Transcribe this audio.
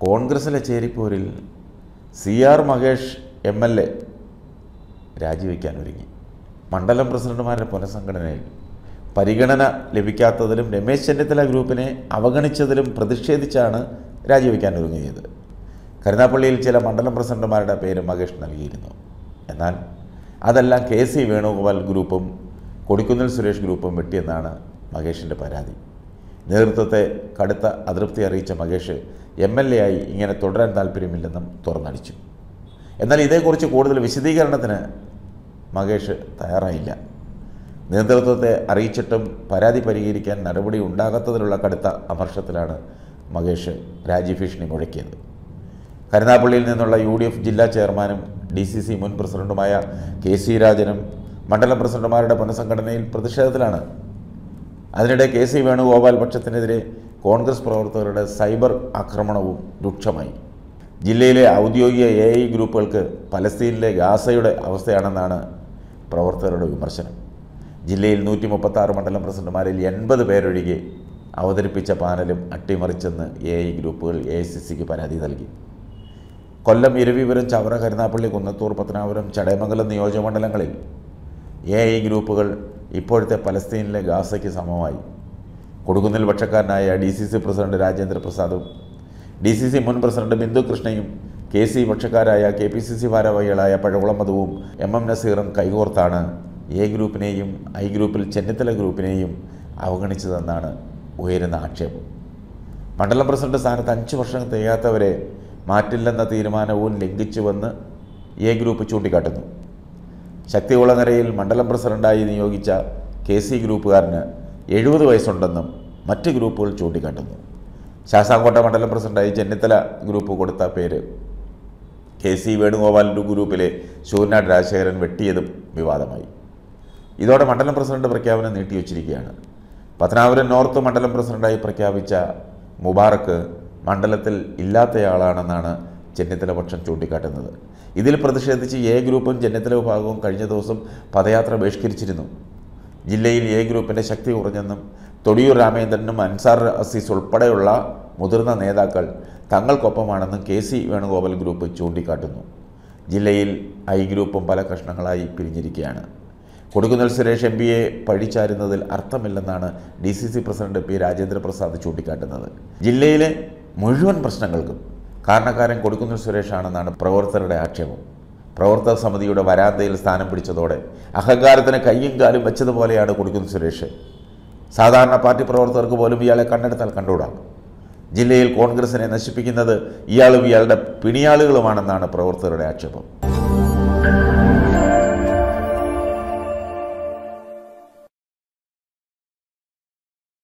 കോൺഗ്രസിലെ ചേരിപ്പോരിൽ C R Mahesh M L A രാജിവെക്കാൻ ഒരുങ്ങി മണ്ഡലം പ്രസിഡന്റുമാരുടെ പുനഃസംഘടനയിൽ പരിഗണന ലഭിക്കാത്തതിലും രമേശ് ചെന്നിത്തല ഗ്രൂപ്പിനെ അവഗണിച്ചതിലും പ്രതിഷേധിച്ചാണ് രാജിവെക്കാൻ ഒരുങ്ങിയത് കരുനാപ്പള്ളിയിൽ ചില മണ്ഡലം പ്രസിഡന്റുമാരുടെ പേര് മഹേഷ് നൽകിയിരുന്നു എന്നാൽ അതെല്ലാം കെ സി വേണുഗോപാൽ ഗ്രൂപ്പും കൊടിക്കുന്നിൽ സുരേഷ് ഗ്രൂപ്പും വെട്ടിയെന്നാണ് മഹേഷിൻ്റെ പരാതി നേതൃത്വത്തെ കടുത്ത അതൃപ്തി അറിയിച്ച മഹേഷ് എം എൽ എ ആയി ഇങ്ങനെ തുടരാൻ താല്പര്യമില്ലെന്നും തുറന്നടിച്ചു എന്നാൽ ഇതേക്കുറിച്ച് കൂടുതൽ വിശദീകരണത്തിന് മഹേഷ് തയ്യാറായില്ല നേതൃത്വത്തെ അറിയിച്ചിട്ടും പരാതി പരിഹരിക്കാൻ നടപടി ഉണ്ടാകാത്തതിലുള്ള കടുത്ത അമർഷത്തിലാണ് മഹേഷ് രാജ്യഭീഷണി മുഴക്കിയത് കരുനാപ്പള്ളിയിൽ നിന്നുള്ള യു ഡി എഫ് ജില്ലാ ചെയർമാനും ഡി സി സി മുൻ പ്രസിഡന്റുമായ കെ സി രാജനും മണ്ഡലം പ്രസിഡന്റുമാരുടെ പുനഃസംഘടനയിൽ പ്രതിഷേധത്തിലാണ് അതിനിടെ കെ സി വേണുഗോപാൽ പക്ഷത്തിനെതിരെ കോൺഗ്രസ് പ്രവർത്തകരുടെ സൈബർ ആക്രമണവും രൂക്ഷമായി ജില്ലയിലെ ഔദ്യോഗിക എ ഐ ഗ്രൂപ്പുകൾക്ക് പലസ്തീനിലെ ഗാസയുടെ അവസ്ഥയാണെന്നാണ് പ്രവർത്തകരുടെ വിമർശനം ജില്ലയിൽ നൂറ്റി മുപ്പത്താറ് മണ്ഡലം പ്രസിഡന്റുമാരിൽ എൺപത് പേരൊഴികെ അവതരിപ്പിച്ച പാനലും അട്ടിമറിച്ചെന്ന് എ ഐ ഗ്രൂപ്പുകൾ എ ഐ സി സിക്ക് പരാതി നൽകി കൊല്ലം ഇരവിപുരം ചവറ കരുനാപ്പള്ളി കുന്നത്തൂർ പത്തനാപുരം ചടയമംഗലം നിയോജകമണ്ഡലങ്ങളിൽ എ ഐ ഗ്രൂപ്പുകൾ ഇപ്പോഴത്തെ പലസ്തീനിലെ ഗാസയ്ക്ക് സമമായി കൊടുക്കുന്നിൽ പക്ഷക്കാരനായ D C C president Rajendra പ്രസാദും ഡി സി സി മുൻ പ്രസിഡന്റ് ബിന്ദു കൃഷ്ണയും കെ സി പക്ഷക്കാരായ കെ പി സി സി ഭാരവാഹികളായ പഴകുളം മധുവും എം എം നസീറും കൈകോർത്താണ് എ ഗ്രൂപ്പിനെയും ഐ ഗ്രൂപ്പിൽ ചെന്നിത്തല ഗ്രൂപ്പിനെയും അവഗണിച്ചതെന്നാണ് ഉയരുന്ന ആക്ഷേപം മണ്ഡലം പ്രസിഡന്റ് സ്ഥാനത്ത് അഞ്ച് വർഷം തികയാത്തവരെ മാറ്റില്ലെന്ന തീരുമാനവും ലംഘിച്ചുവെന്ന് എ ഗ്രൂപ്പ് ചൂണ്ടിക്കാട്ടുന്നു ശക്തികുളങ്ങരയിൽ മണ്ഡലം പ്രസിഡന്റായി നിയോഗിച്ച കെ സി ഗ്രൂപ്പുകാരന് എഴുപത് വയസ്സുണ്ടെന്നും മറ്റ് ഗ്രൂപ്പുകൾ ചൂണ്ടിക്കാട്ടുന്നു ശാസ്താംകോട്ട മണ്ഡലം പ്രസിഡന്റായി ചെന്നിത്തല ഗ്രൂപ്പ് കൊടുത്ത പേര് കെ സി വേണുഗോപാലിൻ്റെ ഗ്രൂപ്പിലെ ശൂർനാട് രാജശേഖരൻ വെട്ടിയതും വിവാദമായി ഇതോടെ മണ്ഡലം പ്രസിഡന്റ് പ്രഖ്യാപനം നീട്ടിവച്ചിരിക്കുകയാണ് പത്തനാപുരം നോർത്ത് മണ്ഡലം പ്രസിഡന്റായി പ്രഖ്യാപിച്ച മുബാറക്ക് മണ്ഡലത്തിൽ ഇല്ലാത്തയാളാണെന്നാണ് ചെന്നിത്തല പക്ഷം ചൂണ്ടിക്കാട്ടുന്നത് ഇതിൽ പ്രതിഷേധിച്ച് എ ഗ്രൂപ്പും ചെന്നിത്തല വിഭാഗവും കഴിഞ്ഞ ദിവസം പദയാത്ര ബഹിഷ്കരിച്ചിരുന്നു ജില്ലയിൽ എ ഗ്രൂപ്പിൻ്റെ ശക്തി കുറഞ്ഞെന്നും തൊടിയൂർ രാമേന്ദ്രനും അൻസാർ അസീസ് ഉൾപ്പെടെയുള്ള മുതിർന്ന നേതാക്കൾ തങ്ങൾക്കൊപ്പമാണെന്നും കെ സി വേണുഗോപാൽ ഗ്രൂപ്പ് ചൂണ്ടിക്കാട്ടുന്നു ജില്ലയിൽ ഐ ഗ്രൂപ്പും പല കഷ്ണങ്ങളായി പിരിഞ്ഞിരിക്കുകയാണ് കൊടുക്കുന്നിൽ സുരേഷ് എം പിയെ പഴിച്ചാരുന്നതിൽ അർത്ഥമില്ലെന്നാണ് D C C president P Rajendra Prasad ചൂണ്ടിക്കാട്ടുന്നത് ജില്ലയിലെ മുഴുവൻ പ്രശ്നങ്ങൾക്കും കാരണക്കാരൻ കൊടുക്കുന്നിൽ സുരേഷാണെന്നാണ് പ്രവർത്തകരുടെ ആക്ഷേപം പ്രവർത്തക സമിതിയുടെ വരാന്തയിൽ സ്ഥാനം പിടിച്ചതോടെ അഹങ്കാരത്തിന് കയ്യും കാലും വെച്ചതുപോലെയാണ് കൊടുക്കുന്നിൽ സുരേഷ് സാധാരണ പാർട്ടി പ്രവർത്തകർക്ക് പോലും ഇയാളെ കണ്ടെടുത്താൽ കണ്ടുകൂടാ ജില്ലയിൽ കോൺഗ്രസിനെ നശിപ്പിക്കുന്നത് ഇയാളും ഇയാളുടെ പിണിയാളുകളുമാണെന്നാണ് പ്രവർത്തകരുടെ ആക്ഷേപം